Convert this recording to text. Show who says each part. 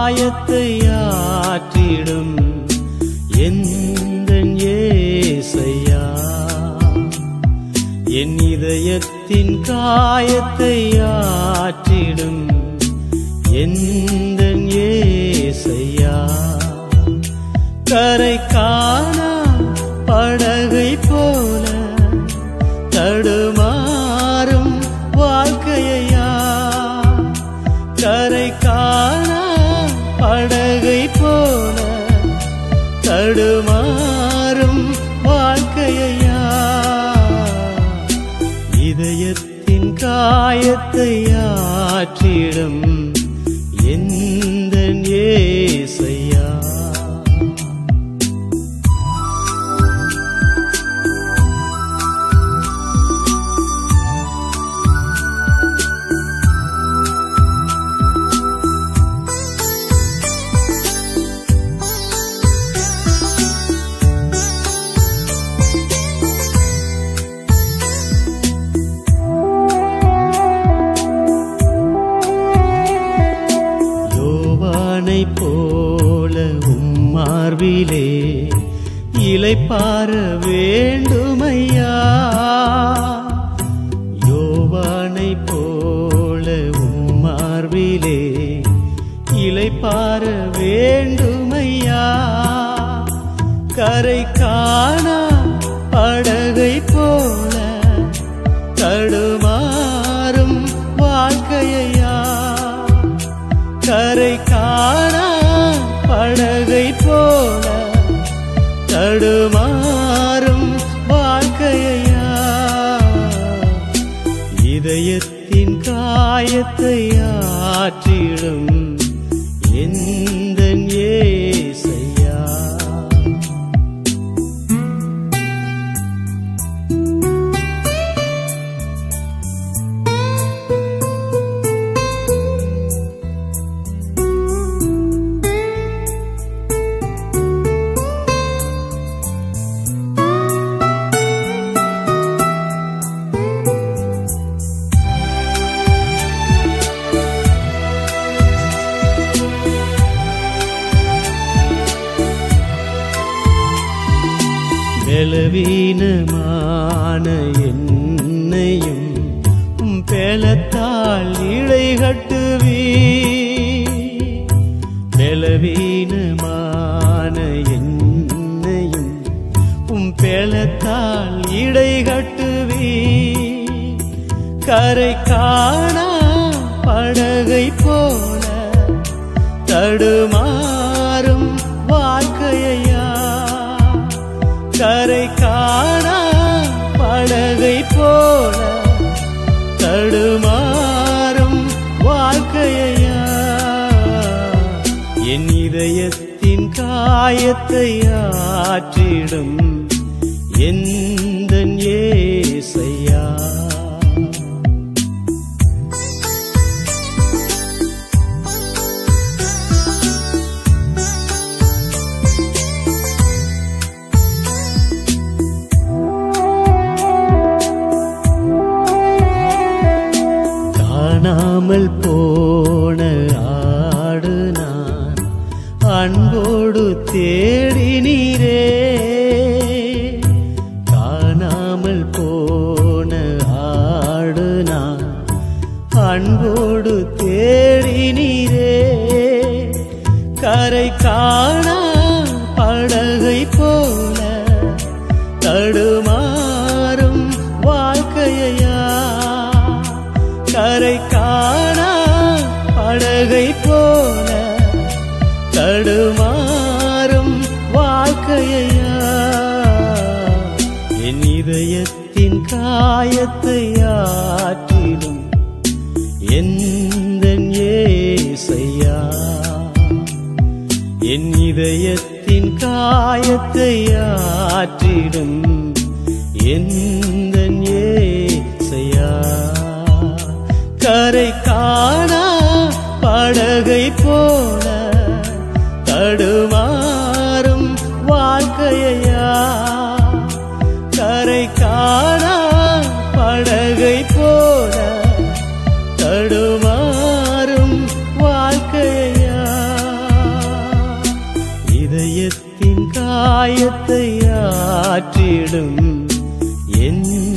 Speaker 1: காயத்தை ஆற்றிடும் எந்த ஏசையா என் இதயத்தின் காயத்தை ஆற்றிடும் எந்த ஏசையா கரை காணா படகை போல தடுமாறும் வாழ்க்கையா கரை காணா படகை போல தடுமாறும் வாழ்க்கையா இதயத்தின் காயத்தை ஆற்றிடும் எந்த ஏசையா யோவானை போல உம்மார்விலே இலை பார வேண்டுமையா யோவானை போல உம்மார்விலே இலை பார வேண்டுமையா கரை காணா படகை போல தடுமாறும் வாழ்க்கையா கரை காணா படகை போல தடுமாறும் வாழ்க்கையா இதயத்தின் காயத்தை ஆற்றிடும் எந்த ஏசையா பலவீனமான என்னையும் உம் பேலத்தால் இழை கட்டுவீ பலவீனமான என்னையும் உம் பேலத்தால் இடை கட்டுவீ கரை காணா படகை போல தடுமாறும் வாழ்க்கையா கரை காணா படகை போல தடுமாறும் வாழ்க்கையா என் இதயத்தின் காயத்தை ஆற்றிடும் எந்த ஏசையா காணாமல் போன ஆடு நான் அன்போடு தேடினீரே காணாமல் போன ஆடு நான் அன்போடு தேடினீரே கரை காணா படகை போல தடுமாறும் வாழ்க்கையா கரை காணா படகை போல தடுமாறும் வாழ்க்கையா என் இதயத்தின் காயத்தை ஆற்றிடும் எந்த ஏசையா என் இதயத்தின் காயத்தை ஆற்றிடும் எந்த ஏசையா கரை காணா படகை போல தடுமாறும் வாழ்க்கையா கரை காணா படகை போல தடுமாறும் வாழ்க்கையா காயத்தை ஆற்றிடும் என்